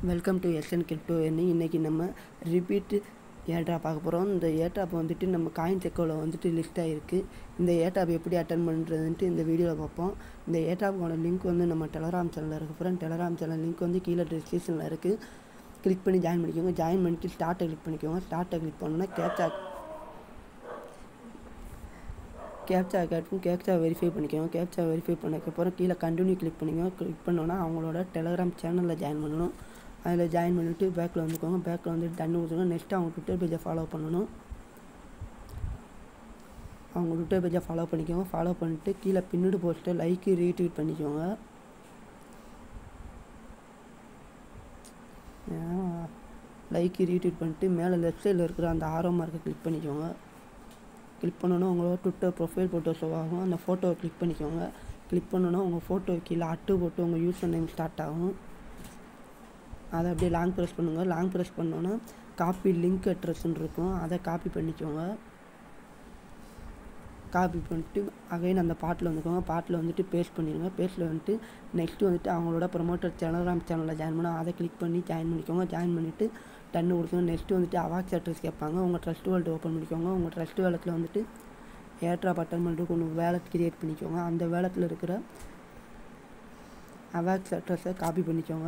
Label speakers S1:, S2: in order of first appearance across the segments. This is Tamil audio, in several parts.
S1: வெல்கம் டு எஸ்என் கிரிப்டோ எண்ணி இன்றைக்கி நம்ம ரிப்பீட் ஏர்ட்ராப் பார்க்க போகிறோம் இந்த ஏர்ட்ராப் வந்துட்டு நம்ம காயின் செக்கோவில் வந்துட்டு லிஸ்ட் ஆகிருக்கு இந்த ஏர்ட்ராப் எப்படி அட்டன் பண்ணுறதுன்ட்டு இந்த வீடியோவில் பார்ப்போம் இந்த ஏர்ட்ராப்போட லிங்க் வந்து நம்ம டெலகிராம் சேனலில் இருக்க போகிறோம் டெலகிராம் சேனல் லிங்க் வந்து கீழே டிஸ்கிரிப்ஷனில் இருக்குது கிளிக் பண்ணி ஜாயின் பண்ணிக்கோங்க ஜாயின் பண்ணிட்டு ஸ்டார்ட்டை கிளிக் பண்ணிக்கோங்க ஸ்டார்ட்டை கிளிக் பண்ணோன்னா கேப்சா கேப்சா கேட்கும் கேப்சா வெரிஃபை பண்ணிக்கோங்க கேப்சா வெரிஃபை பண்ணதுக்கப்புறம் கீழே கண்டினியூ கிளிக் பண்ணிக்கோங்க கிளிக் பண்ணோன்னா அவங்களோட டெலகிராம் சேனலில் ஜாயின் பண்ணணும் அதில் ஜாயின் பண்ணிவிட்டு பேக்கில் வந்துக்கோங்க பேக்கில் வந்துட்டு தண்ணி ஊற்றுங்க நெக்ஸ்ட்டு அவங்க ட்விட்டர் பேஜை ஃபாலோ பண்ணணும் அவங்க ட்விட்டர் பேஜை ஃபாலோ பண்ணிக்கோங்க ஃபாலோ பண்ணிவிட்டு கீழே பின்னுடு போஸ்ட்டை லைக்கு ரீட்வீட் பண்ணிக்கோங்க லைக்கு ரீட்வீட் பண்ணிட்டு மேலே லெஃப்ட் சைடில் இருக்கிற அந்த ஆரோ மார்க்கை கிளிக் பண்ணிக்கோங்க கிளிக் பண்ணணும் உங்களோட ட்விட்டர் ப்ரொஃபைல் ஃபோட்டோ ஷோ ஆகும் அந்த ஃபோட்டோவை கிளிக் பண்ணிக்கோங்க கிளிக் பண்ணணும் உங்கள் ஃபோட்டோ கீழே அட்டு போட்டு உங்கள் யூசர் நேம் ஸ்டார்ட் ஆகும் அதை அப்படியே லாங் ப்ரெஸ் பண்ணுங்கள் லாங் ப்ரெஸ் பண்ணோன்னா காப்பி லிங்க் அட்ரஸ்ன்னு இருக்கும் அதை காப்பி பண்ணிக்கோங்க காப்பி பண்ணிட்டு அகைன் அந்த பாட்டில் வந்துக்கோங்க பாட்டில் வந்துட்டு பேஸ்ட் பண்ணிடுங்க பேஸ்ட்டில் வந்துட்டு நெக்ஸ்ட்டு வந்துட்டு அவங்களோட ப்ரொமோட்டர் டெலகிராம் சேனலில் ஜாயின் பண்ணால் அதை கிளிக் பண்ணி ஜாயின் பண்ணிக்கோங்க ஜாயின் பண்ணிவிட்டு டன்னு கொடுத்துங்க நெக்ஸ்ட்டு வந்துட்டு அவாக்ஸ் அட்ரஸ் கேட்பாங்க உங்கள் ட்ரஸ்ட் வேல்ட் ஓப்பன் பண்ணிக்கோங்க உங்கள் ட்ரஸ்ட் வேலத்தில் வந்துட்டு ஏட்ராப் அட்டன் பண்ணுறதுக்கு ஒன்று வேலட் கிரியேட் பண்ணிக்கோங்க அந்த வேலத்தில் இருக்கிற அவாக்ஸ் அட்ரஸை காப்பி பண்ணிக்கோங்க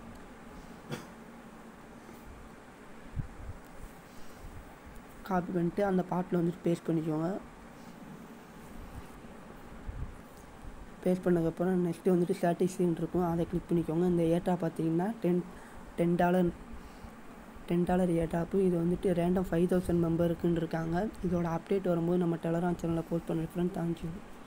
S1: காப்பி பண்ணிட்டு அந்த பாட்டில் வந்துட்டு பேஸ்ட் பண்ணிக்கோங்க பேஸ்ட் பண்ணதுக்கப்புறம் நெக்ஸ்ட்டு வந்துட்டு ஸ்டாட்டிஸ்டிக்ஸ் இருக்கும் அதை கிளிக் பண்ணிக்கோங்க இந்த ஏட்டா பார்த்தீங்கன்னா ten ten dollar ten dollar ஏட்டாப்பு இது வந்துட்டு ரேண்டம் ஃபைவ் தௌசண்ட் மெம்பருக்குன்னு இருக்காங்க இதோட அப்டேட் வரும்போது நம்ம டெலகிராம் சேனலில் போஸ்ட் பண்ணுறேன் ஃப்ரெண்ட் தேங்க்யூ